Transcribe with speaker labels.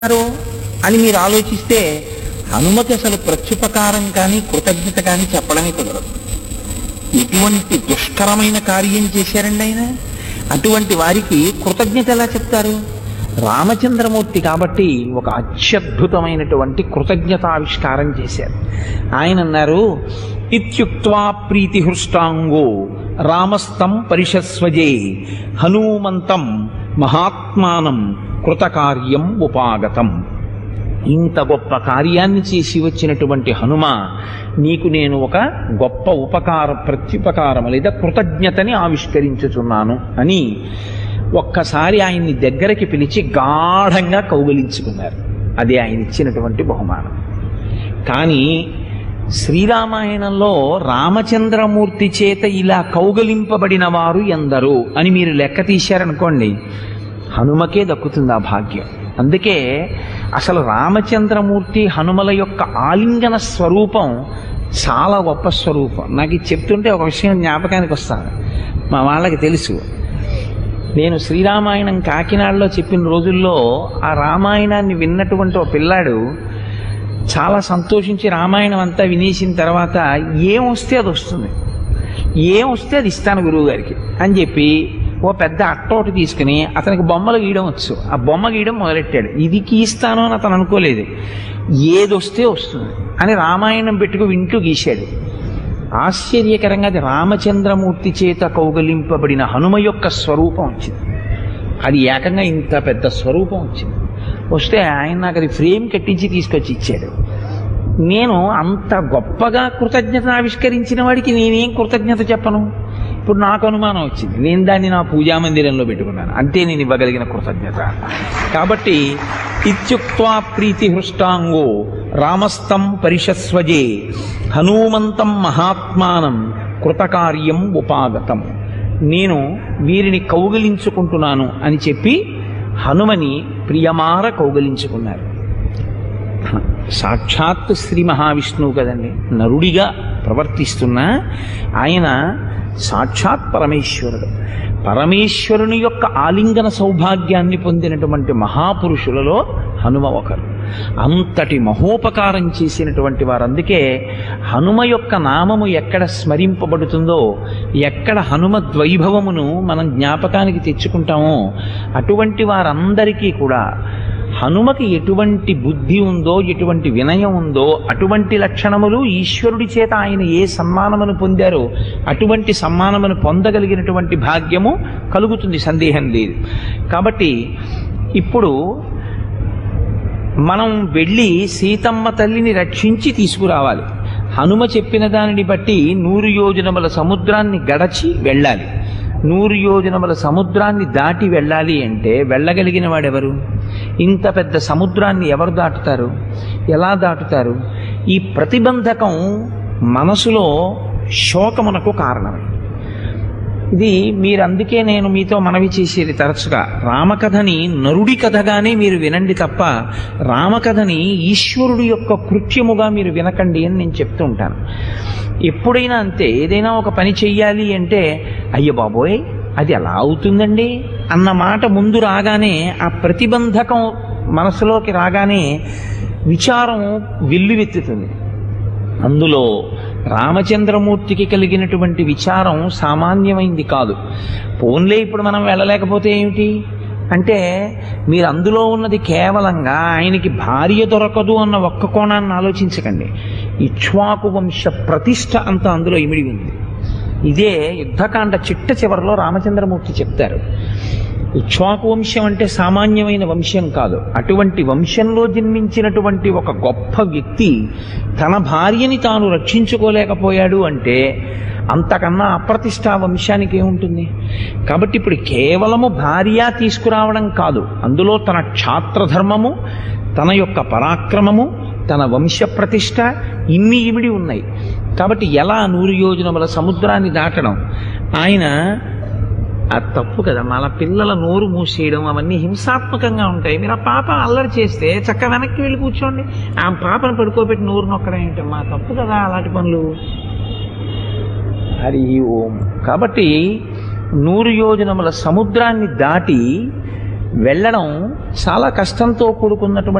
Speaker 1: చేస్తున్నారు అని మీరు ఆలోచిస్తే హనుమకి అసలు ప్రత్యుపకారం కానీ కృతజ్ఞత కానీ చెప్పడమే కుదరదు ఎటువంటి దుష్కరమైన కార్యం చేశారండి ఆయన అటువంటి వారికి కృతజ్ఞత ఎలా చెప్తారు రామచంద్రమూర్తి కాబట్టి ఒక అత్యద్భుతమైనటువంటి కృతజ్ఞతావిష్కారం చేశారు ఆయన అన్నారు ఇత్యుక్త్వా ప్రీతిహృష్టాంగో రామస్తం పరిషస్వజే హనుమంతం మహాత్మానం కృతకార్యం ఉపాగతం ఇంత గొప్ప కార్యాన్ని చేసి వచ్చినటువంటి హనుమ నీకు నేను ఒక గొప్ప ఉపకార ప్రత్యుపకారం లేదా కృతజ్ఞతని ఆవిష్కరించుచున్నాను అని ఒక్కసారి ఆయన్ని దగ్గరికి పిలిచి గాఢంగా కౌగలించుకున్నారు అది ఆయన ఇచ్చినటువంటి బహుమానం కానీ శ్రీరామాయణంలో రామచంద్రమూర్తి చేత ఇలా కౌగలింపబడిన వారు ఎందరు అని మీరు లెక్క తీశారనుకోండి హనుమకే దక్కుతుంది ఆ భాగ్యం అందుకే అసలు రామచంద్రమూర్తి హనుమల యొక్క ఆలింగన స్వరూపం చాలా గొప్ప స్వరూపం నాకు ఇది చెప్తుంటే ఒక విషయం జ్ఞాపకానికి వస్తాను మా వాళ్ళకి తెలుసు నేను శ్రీరామాయణం కాకినాడలో చెప్పిన రోజుల్లో ఆ రామాయణాన్ని విన్నటువంటి ఒక పిల్లాడు చాలా సంతోషించి రామాయణం అంతా వినేసిన తర్వాత ఏం వస్తే అది వస్తుంది ఏం వస్తే అది ఇస్తాను గురువు గారికి అని చెప్పి ఓ పెద్ద అట్ట ఒకటి తీసుకుని అతనికి బొమ్మలు గీయడం వచ్చు ఆ బొమ్మ గీయడం మొదలెట్టాడు ఇది గీస్తాను అని అతను అనుకోలేదు ఏది వస్తే వస్తుంది అని రామాయణం పెట్టుకు వింటూ గీశాడు ఆశ్చర్యకరంగా అది రామచంద్రమూర్తి చేత కౌగలింపబడిన హనుమ యొక్క స్వరూపం వచ్చింది అది ఏకంగా ఇంత పెద్ద స్వరూపం వచ్చింది వస్తే ఆయన నాకు అది ఫ్రేమ్ కట్టించి తీసుకొచ్చి ఇచ్చాడు నేను అంత గొప్పగా కృతజ్ఞత ఆవిష్కరించిన వాడికి నేనేం కృతజ్ఞత చెప్పను ఇప్పుడు నాకు అనుమానం వచ్చింది నేను దాన్ని నా పూజా మందిరంలో పెట్టుకున్నాను అంతే నేను ఇవ్వగలిగిన కృతజ్ఞత కాబట్టి ఇత్యుక్త్వా ప్రీతి హృష్టాంగో రామస్తం పరిషస్వజే హనుమంతం మహాత్మానం కృతకార్యం ఉపాగతం నేను వీరిని కౌగిలించుకుంటున్నాను అని చెప్పి హనుమని ప్రియమార కౌగిలించుకున్నారు సాక్షాత్ శ్రీ మహావిష్ణువు కదండి నరుడిగా ప్రవర్తిస్తున్నా ఆయన సాక్షాత్ పరమేశ్వరుడు పరమేశ్వరుని యొక్క ఆలింగన సౌభాగ్యాన్ని పొందినటువంటి మహాపురుషులలో హనుమ ఒకరు అంతటి మహోపకారం చేసినటువంటి వారు అందుకే హనుమ యొక్క నామము ఎక్కడ స్మరింపబడుతుందో ఎక్కడ హనుమ ద్వైభవమును మనం జ్ఞాపకానికి తెచ్చుకుంటామో అటువంటి వారందరికీ కూడా హనుమకి ఎటువంటి బుద్ధి ఉందో ఎటువంటి వినయం ఉందో అటువంటి లక్షణములు ఈశ్వరుడి చేత ఆయన ఏ సన్మానమును పొందారో అటువంటి సన్మానమును పొందగలిగినటువంటి భాగ్యము కలుగుతుంది సందేహం లేదు కాబట్టి ఇప్పుడు మనం వెళ్ళి సీతమ్మ తల్లిని రక్షించి తీసుకురావాలి హనుమ చెప్పిన దానిని బట్టి నూరు యోజనముల సముద్రాన్ని గడచి వెళ్ళాలి నూరు యోజనముల సముద్రాన్ని దాటి వెళ్ళాలి అంటే వెళ్ళగలిగిన వాడెవరు ఇంత పెద్ద సముద్రాన్ని ఎవరు దాటుతారు ఎలా దాటుతారు ఈ ప్రతిబంధకం మనసులో శోకమునకు కారణమే ఇది మీరు అందుకే నేను మీతో మనవి చేసేది తరచుగా రామకథని నరుడి కథగానే మీరు వినండి తప్ప రామకథని ఈశ్వరుడు యొక్క కృత్యముగా మీరు వినకండి అని నేను చెప్తూ ఉంటాను ఎప్పుడైనా అంతే ఏదైనా ఒక పని చెయ్యాలి అంటే అయ్య బాబోయ్ అది ఎలా అవుతుందండి అన్న మాట ముందు రాగానే ఆ ప్రతిబంధకం మనసులోకి రాగానే విచారం వెల్లువెత్తుతుంది అందులో రామచంద్రమూర్తికి కలిగినటువంటి విచారం సామాన్యమైంది కాదు పోన్లే ఇప్పుడు మనం వెళ్ళలేకపోతే ఏమిటి అంటే మీరు అందులో ఉన్నది కేవలంగా ఆయనకి భార్య దొరకదు అన్న ఒక్క కోణాన్ని ఆలోచించకండి ఇక్ష్వాకు వంశ ప్రతిష్ట అంతా అందులో ఇమిడి ఉంది ఇదే యుద్ధకాండ చిట్ట చివరిలో రామచంద్రమూర్తి చెప్తారు ఇక్ష్వాకు వంశం అంటే సామాన్యమైన వంశం కాదు అటువంటి వంశంలో జన్మించినటువంటి ఒక గొప్ప వ్యక్తి తన భార్యని తాను రక్షించుకోలేకపోయాడు అంటే అంతకన్నా అప్రతిష్టా వంశానికి ఏముంటుంది కాబట్టి ఇప్పుడు కేవలము భార్య తీసుకురావడం కాదు అందులో తన క్షాత్రధర్మము తన యొక్క పరాక్రమము తన వంశ ప్రతిష్ట ఇన్ని ఇమిడి ఉన్నాయి కాబట్టి ఎలా నూరు యోజనముల సముద్రాన్ని దాటడం ఆయన అది తప్పు కదా మన పిల్లల నోరు మూసేయడం అవన్నీ హింసాత్మకంగా ఉంటాయి మీరు ఆ పాప అల్లరి చేస్తే చక్క వెనక్కి వెళ్ళి కూర్చోండి ఆ పాపను పడుకోబెట్టి నోరు నొక్కడం ఏంటి మా తప్పు కదా అలాంటి పనులు హరి ఓం కాబట్టి నూరు యోజనముల సముద్రాన్ని దాటి వెళ్ళడం చాలా కష్టంతో కూడుకున్నటువంటి